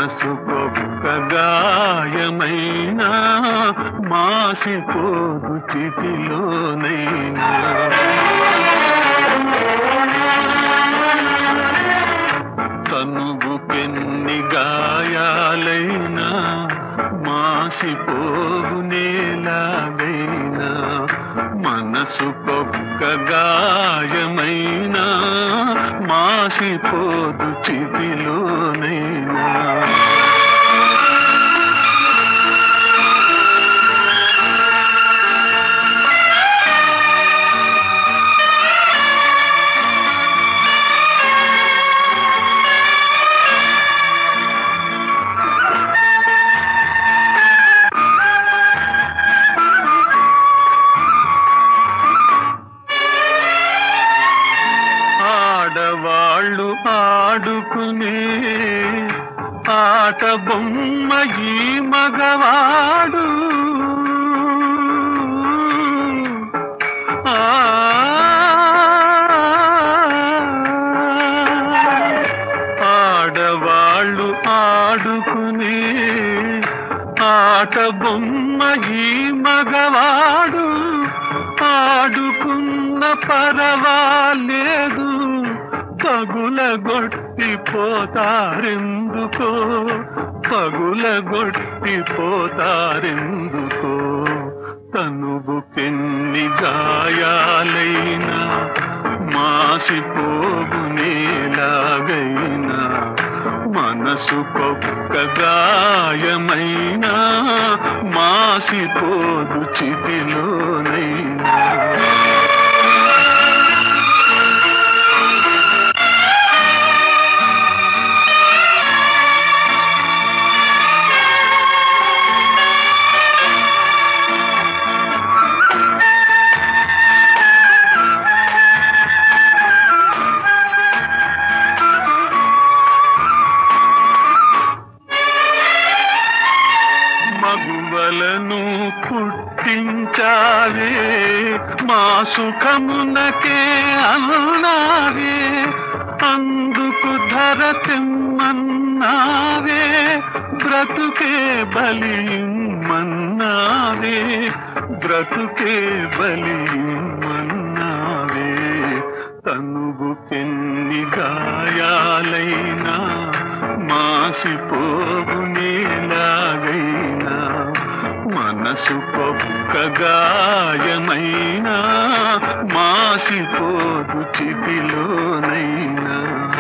మనసుకొక్క గాయమైనా మాసిపోదు చితిలోనైనా తనుగుకెన్ని గాయాలైనా మాసిపోవు నేలాగైనా మనసుకొక్క గాయమైనా మాసిపోదు చితిలోనైనా ఆడవాళ్ళు ఆడుకునే ఆట బొమ్మ ఈ మగవాడు ఆ ఆడవాళ్ళు ఆడుకునే ఆట బొమ్మ ఈ మగవాడు ఆడుకున్న పరవాలేదు పగులగొట్టి పోతారెందుకో పగులగొట్టి పోతారెందుకో తనువుకెన్ని గాయాలైనా మాసిపోగు నేలాగైనా మనసుకొక్క గాయమైనా మాసిపోదు చితిలోనైనా మగువలను పుట్టించావే మా సుఖమునకే అన్నావే అందుకు ధర తెమ్మన్నావే బ్రతుకే బలిమన్నావే బ్రతుకే బలిమన్నావే తనువుకెన్ని గాయాలైనా మాసిపోగు నేలాగైనా మనసుకొక్క గాయమైనా మాసిపోదు చితిలోనైనా